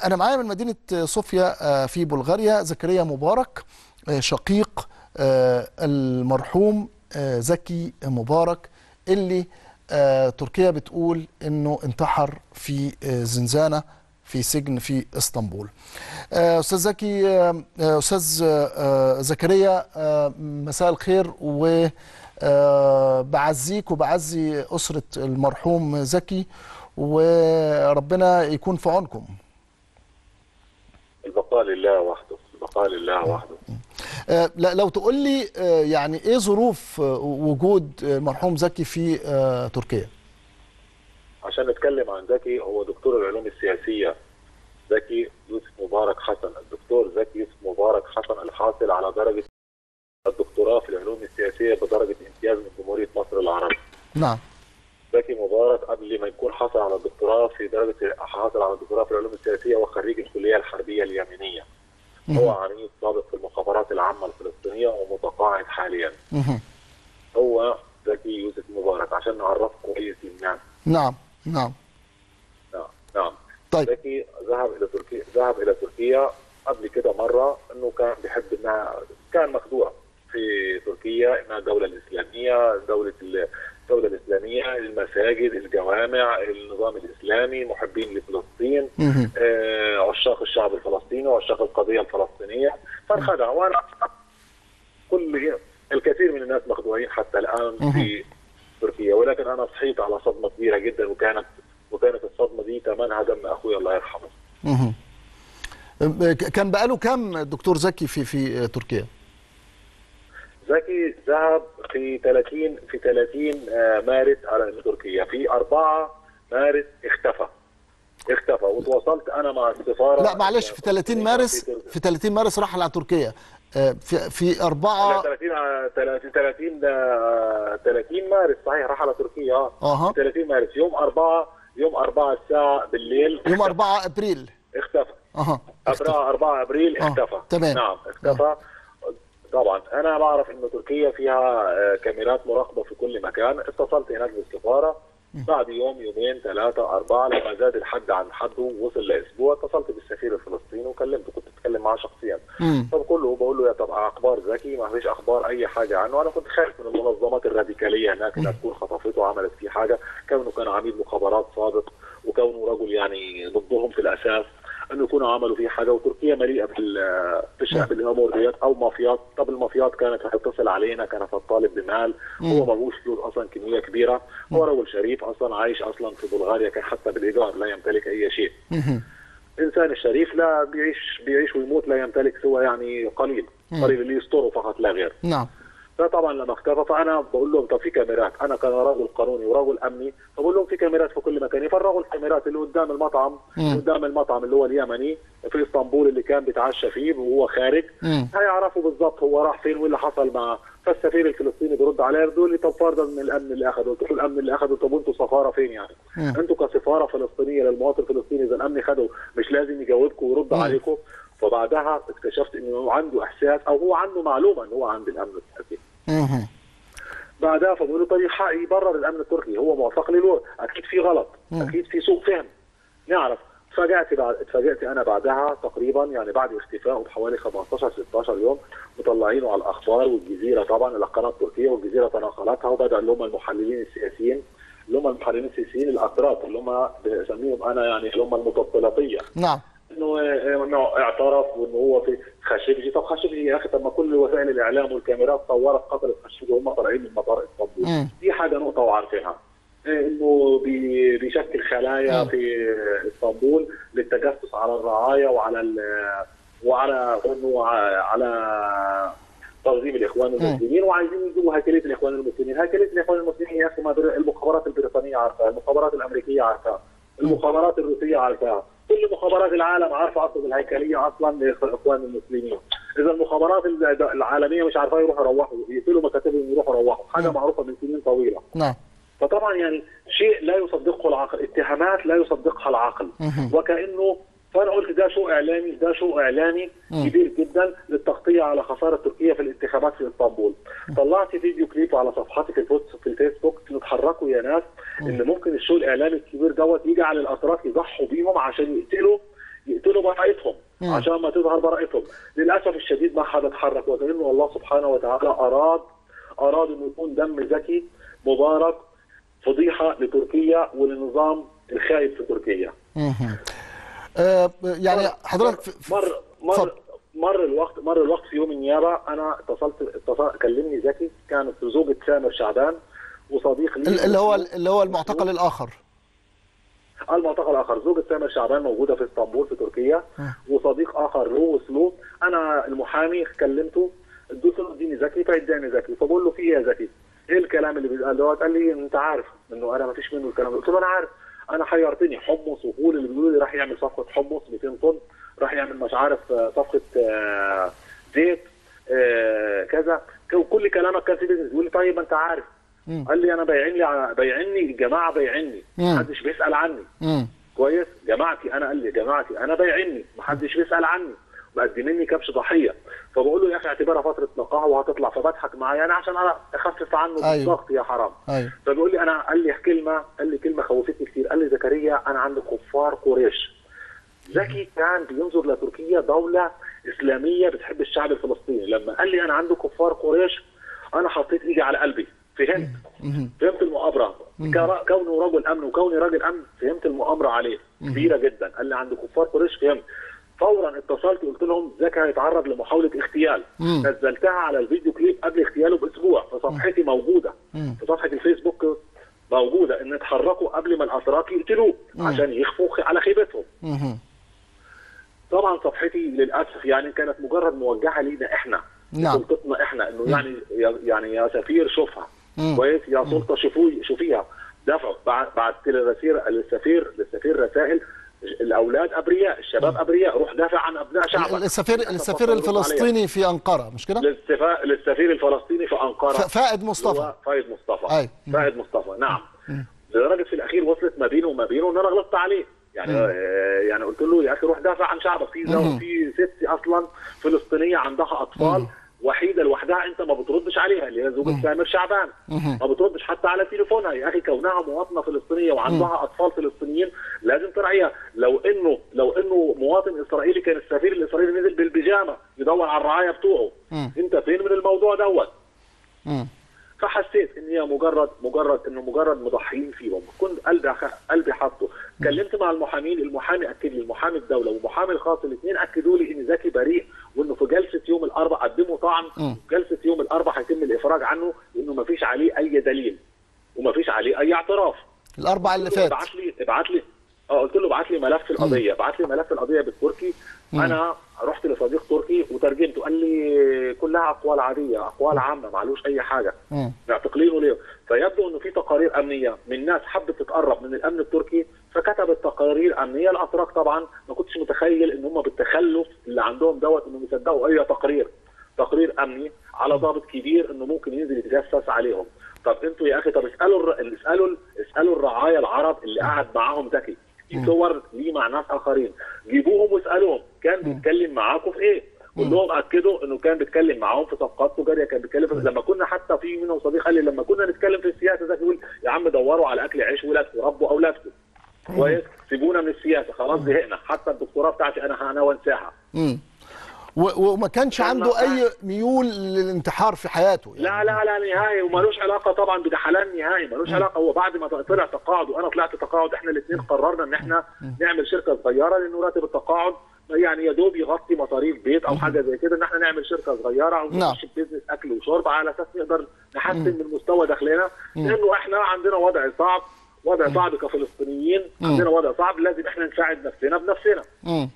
انا معايا من مدينه صوفيا آه، في بلغاريا زكريا مبارك آه، شقيق آه، المرحوم آه، زكي مبارك اللي آه، تركيا بتقول انه انتحر في آه، زنزانه في سجن في اسطنبول. آه، استاذ زكي آه، آه، استاذ آه، آه، زكريا آه، مساء الخير و آه، بعزيك وبعزي اسره المرحوم زكي وربنا يكون في عونكم. البقاء لله وحده البقاء لله وحده آه، لا- لو تقول لي آه، يعني ايه ظروف آه، وجود المرحوم زكي في آه، تركيا؟ عشان نتكلم عن زكي هو دكتور العلوم السياسية زكي يوسف مبارك حسن الدكتور زكي يوسف مبارك حسن الحاصل على درجة الدكتوراه في العلوم السياسية بدرجة امتياز من جمهورية مصر العربية نعم زكي مبارك قبل ما يكون حصل على الدكتوراه في درجة حاصل على الدكتوراه في العلوم السياسية وخريج الكلية الحربية اليمنية هو عميد سابق في المخابرات العامة الفلسطينية ومتقاعد حاليا مهم. هو زكي يوسف مبارك عشان نعرفه كويس للناس نعم نعم نعم نعم طيب زكي ذهب الى تركيا ذهب الى تركيا قبل كده مره انه كان بيحب انها كان مخدوع في تركيا انها الدوله الاسلاميه دوله ال- الدوله الاسلاميه المساجد الجوامع النظام الاسلامي محبين لفلسطين مهم. آه، عشاق الشعب الفلسطيني وعشاق القضيه الفلسطينيه فانخدع وانا كل الكثير من الناس مخدوعين حتى الان في تركيا ولكن انا صحيت على صدمه كبيره جدا وكانت وكانت الصدمه دي ثمنها دم اخوي الله يرحمه مهم. آه، كان بقاله كام دكتور زكي في في آه، تركيا؟ زكي ذهب في 30 في 30 آه، مارس على تركيا في 4 مارس اختفى اختفى وتواصلت انا مع السفاره لا معلش في 30 مارس في 30 مارس راح على تركيا آه، في في لا 4 30 آه، 30 30 آه، 30 مارس صحيح راح على تركيا اه اها 30 مارس يوم 4 يوم 4 الساعه بالليل يوم اختفى. 4 ابريل اختفى اها 4 4 ابريل آه، اختفى تمام. نعم اختفى طبعا انا بعرف انه تركيا فيها آه، كاميرات مراقبه في كل مكان اتصلت هناك بالسفاره بعد يوم يومين ثلاثة أربعة لما زاد الحد عن حده وصل لأسبوع اتصلت بالسفير الفلسطيني وكلمته كنت أتكلم معاه شخصيا مم. فبقول له بقول له يا طب أخبار زكي ما فيش أخبار أي حاجة عنه أنا كنت خايف من المنظمات الراديكالية هناك إنها تكون خطفته وعملت فيه حاجة كونه كان عميد مخابرات سابق وكونه رجل يعني ضدهم في الأساس انه يكونوا عملوا فيه حاجه وتركيا مليئه بال بالشعب الامور ديت او مافيات طب المافيات كانت هتتصل علينا كانت هتطالب بمال هو ملهوش فلوس اصلا كميه كبيره هو رجل شريف اصلا عايش اصلا في بلغاريا كان حتى بالايجار لا يمتلك اي شيء مهم. الانسان الشريف لا بيعيش بيعيش ويموت لا يمتلك سوى يعني قليل قليل اللي يستره فقط لا غير نعم فطبعا لما اختفى فانا بقول لهم طب في كاميرات انا كرجل قانوني ورجل امني فبقول لهم في كاميرات في كل مكان يفرغوا الكاميرات اللي قدام المطعم اللي قدام المطعم اللي هو اليمني في اسطنبول اللي كان بيتعشى فيه وهو خارج مم. هيعرفوا بالضبط هو راح فين واللي حصل معه فالسفير الفلسطيني بيرد عليه بيقول لي طب فرضا من الامن اللي اخذه قلت له الامن اللي اخذه طب انتوا سفاره فين يعني؟ مم. انتوا كسفاره فلسطينيه للمواطن الفلسطيني اذا الامن خده مش لازم يجاوبكم ويرد مم. عليكم فبعدها اكتشفت انه عنده احساس او هو عنده معلومه انه هو عند الامن التركي مهم. بعدها فبقول له طيب حق يبرر الامن التركي هو موافق لي له اكيد في غلط اكيد في سوء فهم نعرف اتفاجأت بعد اتفاجأت انا بعدها تقريبا يعني بعد اختفائه بحوالي 15 16 يوم مطلعينه على الاخبار والجزيره طبعا القناه التركيه والجزيره تناقلتها وبدا اللي هم المحللين السياسيين اللي هم المحللين السياسيين الاتراك اللي هم بسميهم انا يعني اللي هم المتطلطيه نعم انه انه اعترف وانه هو في خاشقجي طب خاشقجي يا اخي طب ما كل وسائل الاعلام والكاميرات صورت قتلت خاشقجي وهم طالعين من مطار اسطنبول مم. دي حاجه نقطه وعارفينها إيه انه بي- بيشكل خلايا مم. في اسطنبول للتجسس على الرعايه وعلى ال- وعلى انه ع- على تنظيم الاخوان المسلمين وعايزين يجيبوا هيكليه الاخوان المسلمين، هيكليه الاخوان المسلمين يا اخي ما بر- المخابرات البريطانيه عارفاها، المخابرات الامريكيه عارفاها، المخابرات الروسيه عارفاها، كل مخابرات العالم عارفه اصلا الهيكليه اصلا لاخوان المسلمين، اذا المخابرات ال- العالميه مش عارفه يروحوا يروحوا يقفلوا مكاتبهم يروحوا يروحوا، حاجه معروفه من سنين طويله. نعم فطبعا يعني شيء لا يصدقه العقل اتهامات لا يصدقها العقل مهم. وكانه فانا قلت ده شو اعلامي ده شو اعلامي مم. كبير جدا للتغطيه على خساره تركيا في الانتخابات في اسطنبول طلعت فيديو كليب على صفحتي في الفوت- في الفيسبوك نتحركوا يا ناس ان ممكن الشو الاعلامي الكبير دوت يجي على الاتراك يضحوا بيهم عشان يقتلوا يقتلوا براءتهم عشان ما تظهر براءتهم للاسف الشديد ما حدا اتحرك وكانه الله سبحانه وتعالى اراد اراد انه يكون دم زكي مبارك فضيحه لتركيا وللنظام الخايب في تركيا مهم. آه يعني حضرتك في- مر اتفضل. مر مر الوقت مر الوقت في يوم النيابه انا اتصلت اتصل كلمني زكي كانت زوجة سامر شعبان وصديق لي اللي هو اللي هو المعتقل الاخر المعتقل الاخر زوجة سامر شعبان موجوده في اسطنبول في تركيا وصديق اخر له وصلوه انا المحامي كلمته اديت له اديني زكي فاداني زكي فبقول له في إيه يا زكي ايه الكلام اللي بيتقال دوت قال لي انت عارف انه انا ما فيش منه الكلام ده قلت له انا عارف انا حيرتني حمص وفول اللي بيقولوا لي راح يعمل صفقه حمص 200 طن راح يعمل مش عارف آه، صفقه آه، زيت آه، كذا كل كلامك كان في بيزنس يقول لي طيب ما انت عارف قال لي انا بايعني على- بايعني الجماعه بايعني مم. محدش بيسال عني مم. كويس جماعتي انا قال لي جماعتي انا بايعني محدش بيسال عني مقدميني كبش ضحيه فبقول له يا اخي اعتبرها فتره نقاهه وهتطلع فبضحك معاه انا عشان انا اخفف عنه أيوة. بالضغط يا حرام ايوه فبيقول لي انا قال لي كلمه قال لي كلمه خوفتني كتير قال لي زكريا انا عندي كفار قريش زكي كان بينظر لتركيا دوله اسلاميه بتحب الشعب الفلسطيني لما قال لي انا عندي كفار قريش انا حطيت ايدي على قلبي فهمت فهمت المؤامره كرا- كونه رجل امن وكوني راجل امن فهمت المؤامره عليه كبيره جدا قال لي عند كفار قريش فهمت فورا اتصلت قلت لهم زكي هيتعرض لمحاوله اغتيال مم. نزلتها على الفيديو كليب قبل اغتياله باسبوع فصفحتي موجوده مم. في صفحه الفيسبوك موجوده ان اتحركوا قبل ما الاتراك يقتلوه عشان يخفوا خ- على خيبتهم مهم. طبعا صفحتي للاسف يعني كانت مجرد موجهه لينا احنا نعم. سلطتنا احنا انه يعني يا- يعني يا سفير شوفها مم. كويس يا سلطه شوفوي شوفيها دفعوا بعد بعت للسفير للسفير للسفير رسائل الاولاد ابرياء الشباب ابرياء روح دافع عن ابناء شعبك السفير إحنا السفير تفضلوا عليها. الفلسطيني في انقره مش كده؟ للسفا- للسفير الفلسطيني في انقره ف- فائد هو مصطفى فايد مصطفى أي. فايد مصطفى نعم لدرجه في الاخير وصلت ما بينه وما بينه ان انا غلطت عليه يعني آه يعني قلت له يا اخي روح دافع عن شعبك في زو- في ست اصلا فلسطينيه عندها اطفال وحيده لوحدها انت ما بتردش عليها اللي هي زوجة سامر شعبان ما بتردش حتى على تليفونها يا اخي كونها مواطنه فلسطينيه وعندها اطفال فلسطينيين لازم تراعيها لو انه لو انه مواطن اسرائيلي كان السفير الاسرائيلي نزل بالبيجامه يدور على الرعايه بتوعه مم. انت فين من الموضوع دوت مم. فحسيت ان هي مجرد مجرد انه مجرد مضحيين فيهم كنت قلبي قلبي حاطه كلمت مع المحامين المحامي اكد لي المحامي الدوله والمحامي الخاص الاثنين اكدوا لي ان زكي بريء وانه في جلسه يوم الاربعاء قدموا طعن مم. جلسه يوم الاربعاء هيتم الافراج عنه لانه ما فيش عليه اي دليل وما فيش عليه اي اعتراف الاربع اللي فات ابعت لي ابعت لي اه قلت له ابعت لي ملف القضيه ابعت لي ملف القضيه بالتركي انا رحت لصديق تركي وترجمته قال لي كلها اقوال عاديه اقوال عامه معلوش اي حاجه مم. معتقلينه ليه فيبدو انه في تقارير امنيه من ناس حبت تتقرب من الامن التركي فكتبت تقارير امنيه الاتراك طبعا ما كنتش متخيل ان هم بالتخلف اللي عندهم دوت انهم يصدقوا اي تقرير تقرير امني على ضابط كبير انه ممكن ينزل يتجسس عليهم طب انتوا يا اخي طب اسالوا الر... اسالوا ال- اسالوا الرعايا العرب اللي قعد معاهم زكي في صور ليه مع ناس اخرين جيبوهم واسالوهم كان بيتكلم معاكم في ايه كلهم اكدوا انه كان بيتكلم معاهم في صفقات تجاريه كان بيتكلم في... لما كنا حتى في منهم صديق قال لي لما كنا نتكلم في السياسه زكي يقول يا عم دوروا على اكل عيش ولادكم ربوا اولادكم كويس سيبونا من السياسه خلاص زهقنا حتى الدكتوراه بتاعتي انا انا وانساها مم. و- وما كانش كان عنده معاه. اي ميول للانتحار في حياته لا لا لا نهائي ومالوش علاقه طبعا بدحلان نهائي مالوش علاقه هو بعد ما طلع تقاعد وانا طلعت تقاعد احنا الاثنين قررنا ان احنا نعمل شركه صغيره لانه راتب التقاعد يعني يا دوب يغطي مصاريف بيت او حاجه زي كده ان احنا نعمل شركه صغيره او نعم. نخش في بيزنس اكل وشرب على اساس نقدر نحسن من مستوى دخلنا لانه احنا عندنا وضع صعب وضع صعب كفلسطينيين عندنا وضع صعب لازم احنا نساعد نفسنا بنفسنا مم.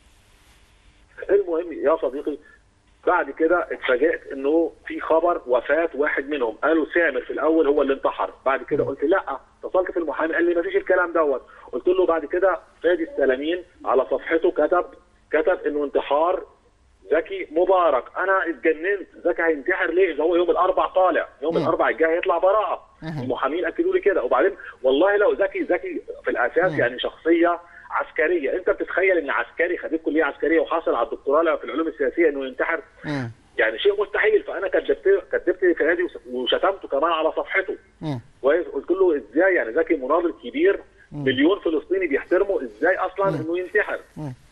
المهم يا صديقي بعد كده اتفاجئت انه في خبر وفاه واحد منهم قالوا سامر في الاول هو اللي انتحر بعد كده قلت لا اتصلت في المحامي قال لي ما فيش الكلام دوت قلت له بعد كده فادي السلامين على صفحته كتب كتب انه انتحار زكي مبارك انا اتجننت زكي هينتحر ليه ده هو يوم الاربع طالع يوم الاربع الجاي هيطلع براءه المحامين اكدوا لي كده وبعدين والله لو زكي زكي في الاساس يعني شخصيه عسكريه انت بتتخيل ان عسكري خريج كليه عسكريه وحاصل على الدكتوراه في العلوم السياسيه انه ينتحر مم. يعني شيء مستحيل فانا كذبت كذبت فادي وشتمته كمان على صفحته مم. كويس قلت له ازاي يعني زكي مناضل كبير مليون فلسطيني بيحترمه ازاي اصلا انه ينتحر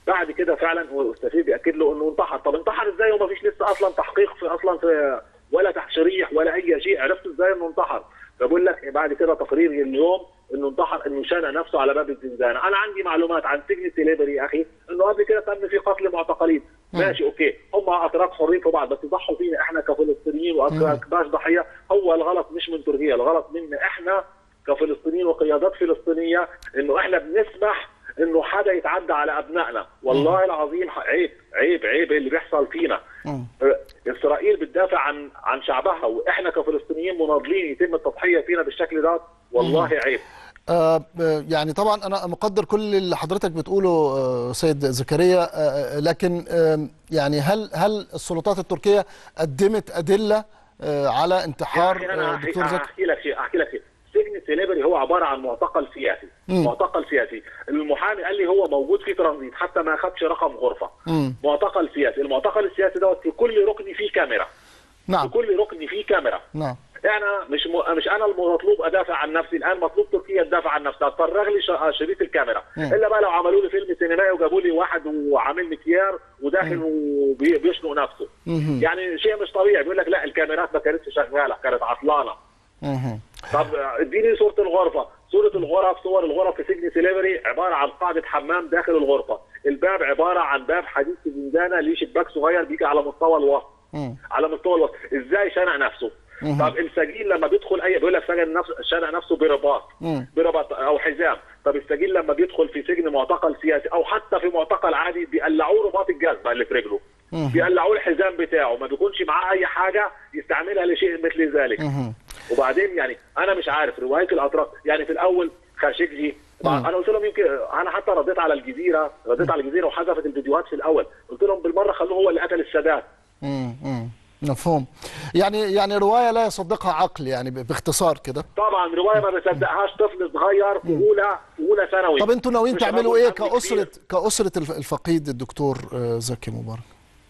بعد كده فعلا هو السفير بياكد له انه انتحر طب انتحر ازاي وما فيش لسه اصلا تحقيق في اصلا في ولا تحشيريح ولا اي شيء عرفت ازاي انه انتحر فبقول لك بعد كده تقرير اليوم انه انتحر انه شنق نفسه على باب الزنزانه انا عندي معلومات عن سجن سيليبري يا اخي انه قبل كده تم في قتل معتقلين ماشي اوكي هم اتراك حرين في بعض بس يضحوا فينا احنا كفلسطينيين واكباش ضحيه هو الغلط مش من تركيا الغلط منا احنا كفلسطينيين وقيادات فلسطينيه انه احنا بنسمح انه حدا يتعدى على ابنائنا والله العظيم عيب عيب عيب اللي بيحصل فينا مم. اسرائيل بتدافع عن عن شعبها واحنا كفلسطينيين مناضلين يتم التضحيه فينا بالشكل ده والله عيب آه، آه، يعني طبعا انا مقدر كل اللي حضرتك بتقوله آه، سيد زكريا آه، آه، لكن آم، يعني هل هل السلطات التركيه قدمت ادله آه، على يا انتحار أخي انا آه، أحكي- دكتور زكي؟ احكي لك شيء احكي لك شيء سجن سيليبري هو عباره عن معتقل سياسي مم. معتقل سياسي المحامي قال لي هو موجود في ترانزيت حتى ما اخذش رقم غرفه مم. معتقل سياسي المعتقل السياسي دوت في كل ركن فيه كاميرا في نعم كل ركن فيه كاميرا نعم انا مش م... مش انا المطلوب ادافع عن نفسي الان مطلوب تركيا تدافع عن نفسها تفرغ لي ش... شريط الكاميرا مم. الا بقى لو عملوا لي فيلم سينمائي وجابوا لي واحد وعامل مكيار وداخل وبيشنق نفسه مهم. يعني شيء مش طبيعي بيقول لك لا الكاميرات ما كانتش شغاله كانت عطلانه مهم. طب اديني صوره الغرفه صوره الغرف صور الغرف في سجن سيليفري عباره عن قاعده حمام داخل الغرفه الباب عباره عن باب حديد في زنزانه ليه شباك صغير بيجي على مستوى الوسط مم. على مستوى الوسط ازاي شنق نفسه مهم. طب السجين لما بيدخل اي بيقول لك سجن نفسه شنق نفسه برباط مم. برباط او حزام طب السجين لما بيدخل في سجن معتقل سياسي او حتى في معتقل عادي بيقلعوه رباط الجزمه اللي في رجله مهم. بيقلعوه الحزام بتاعه ما بيكونش معاه اي حاجه يستعملها لشيء مثل ذلك مهم. وبعدين يعني انا مش عارف روايه الاتراك يعني في الاول خاشقجي مم. انا قلت لهم يمكن انا حتى رديت على الجزيره رديت على الجزيره وحذفت الفيديوهات في الاول قلت لهم بالمره خلوه هو اللي قتل السادات مم. مم. مفهوم يعني يعني روايه لا يصدقها عقل يعني ب- باختصار كده طبعا روايه ما بصدقهاش طفل صغير في اولى في اولى ثانوي طب انتوا ناويين مش تعملوا رجل ايه أمن كاسره كبير. كاسره الف- الفقيد الدكتور آه، زكي مبارك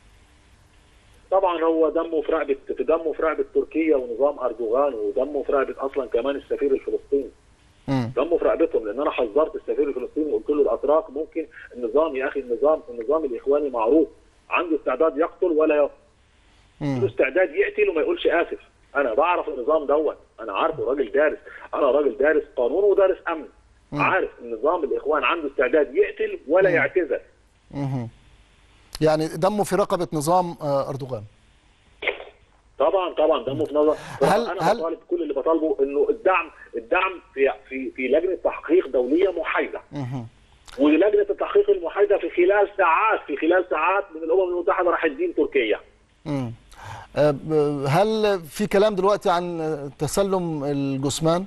طبعا هو دمه في رقبه في دمه في رقبه تركيا ونظام اردوغان ودمه في رقبه اصلا كمان السفير الفلسطيني مم. دمه في رقبتهم لان انا حذرت السفير الفلسطيني وقلت له الاتراك ممكن النظام يا اخي النظام النظام الاخواني معروف عنده استعداد يقتل ولا يقتل عنده مم. استعداد يقتل وما يقولش اسف انا بعرف النظام دوت انا عارفه راجل دارس انا راجل دارس قانون ودارس امن عارف النظام الاخوان عنده استعداد يقتل ولا يعتذر مهم. يعني دمه في رقبه نظام آه، اردوغان طبعا طبعا دمه في نظر هل- انا هل- بطالب كل اللي بطالبه انه الدعم الدعم في في في لجنه تحقيق دوليه محايده مهم. ولجنه التحقيق المحايده في خلال ساعات في خلال ساعات من الامم المتحده راح تدين تركيا مم. آه، ب- هل في كلام دلوقتي عن آه، تسلم الجثمان؟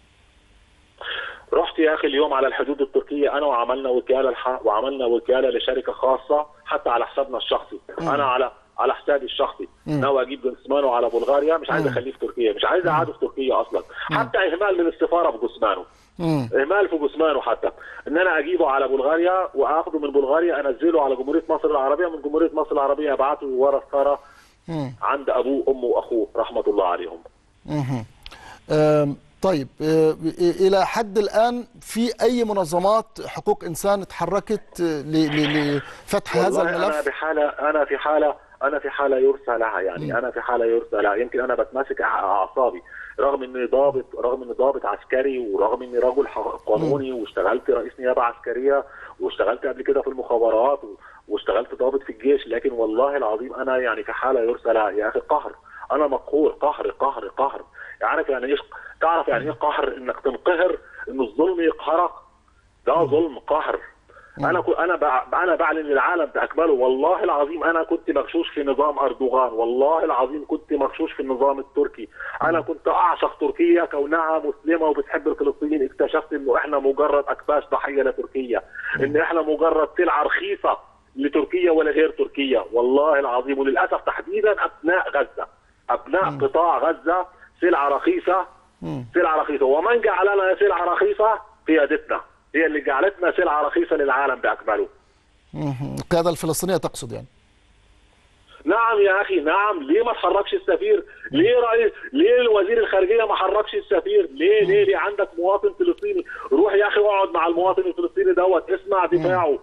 رحت يا اخي اليوم على الحدود التركيه انا وعملنا وكاله الح... وعملنا وكاله لشركه خاصه حتى على حسابنا الشخصي انا على على حسابي الشخصي ناوي اجيب جسمانه على بلغاريا مش عايز اخليه في تركيا مش عايز اقعده في تركيا اصلا حتى اهمال من السفاره بجسمانه مم. اهمال في جسمانه حتى ان انا اجيبه على بلغاريا واخده من بلغاريا انزله على جمهوريه مصر العربيه من جمهوريه مصر العربيه ابعته ورا الثرى مم. عند ابوه وامه واخوه رحمه الله عليهم مهم. آم، طيب آه، الى حد الان في اي منظمات حقوق انسان اتحركت آه، ل- ل- لفتح هذا والله انا الملف؟ بحاله انا في حاله انا في حاله يرثى لها يعني انا في حاله يرثى لها يمكن انا بتماسك أع- اعصابي رغم اني ضابط رغم اني ضابط عسكري ورغم اني رجل ح- قانوني واشتغلت رئيس نيابه عسكريه واشتغلت قبل كده في المخابرات و- واشتغلت ضابط في الجيش لكن والله العظيم انا يعني في حاله يرثى لها يا اخي قهر انا مقهور قهر قهر قهر عارف يعني ايه تعرف يعني ايه قهر انك تنقهر ان الظلم يقهرك ده ظلم قهر انا كو انا بع- انا بعلن للعالم باكمله والله العظيم انا كنت مغشوش في نظام اردوغان والله العظيم كنت مغشوش في النظام التركي انا كنت اعشق تركيا كونها مسلمه وبتحب الفلسطينيين اكتشفت انه احنا مجرد اكباش ضحيه لتركيا ان احنا مجرد سلعه رخيصه لتركيا ولا غير تركيا والله العظيم وللاسف تحديدا ابناء غزه ابناء قطاع غزه سلعه رخيصه مم. سلعه رخيصه ومن جعلنا سلعه رخيصه قيادتنا هي اللي جعلتنا سلعه رخيصه للعالم باكمله مهم. القياده الفلسطينيه تقصد يعني نعم يا اخي نعم ليه ما تحركش السفير ليه رئيس ليه وزير الخارجيه ما حركش السفير ليه ليه ليه عندك مواطن فلسطيني روح يا اخي اقعد مع المواطن الفلسطيني دوت اسمع دفاعه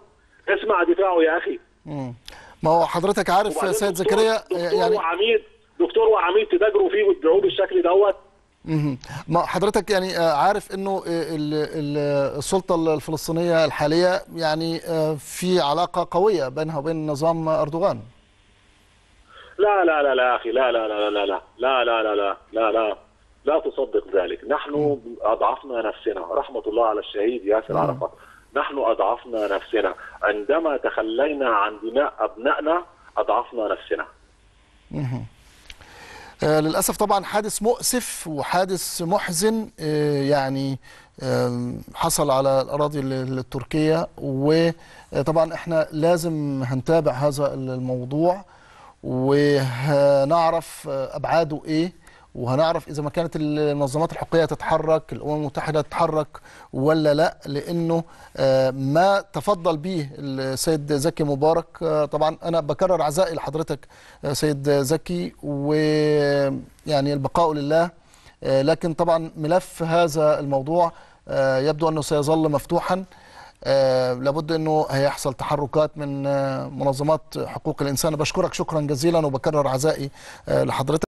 اسمع دفاعه يا اخي مم. ما هو حضرتك عارف وبعدين سيد دكتور- زكريا دكتور يعني وعميد دكتور وعميد تداجروا فيه وتبيعوه بالشكل دوت مهم. ما حضرتك يعني آه، عارف انه آه، ال- ال- السلطه الفلسطينيه الحاليه يعني آه، في علاقه قويه بينها وبين نظام اردوغان لا لا لا لا يا اخي لا لا لا لا لا لا لا لا لا لا لا لا تصدق ذلك نحن اضعفنا نفسنا رحمه الله على الشهيد ياسر مم. عرفات نحن اضعفنا نفسنا عندما تخلينا عن دماء ابنائنا اضعفنا نفسنا مهم. آه، للأسف طبعا حادث مؤسف وحادث محزن آه، يعني آم، حصل على الأراضي ال- التركية وطبعا احنا لازم هنتابع هذا الموضوع وهنعرف آه، أبعاده إيه وهنعرف إذا ما كانت المنظمات الحقوقية تتحرك الأمم المتحدة تتحرك ولا لا لأنه آه، ما تفضل به السيد زكي مبارك آه، طبعا أنا بكرر عزائي لحضرتك آه، سيد زكي ويعني البقاء لله آه، لكن طبعا ملف هذا الموضوع آه، يبدو أنه سيظل مفتوحا آه، لابد أنه هيحصل تحركات من آه، منظمات حقوق الإنسان بشكرك شكرا جزيلا وبكرر عزائي آه، لحضرتك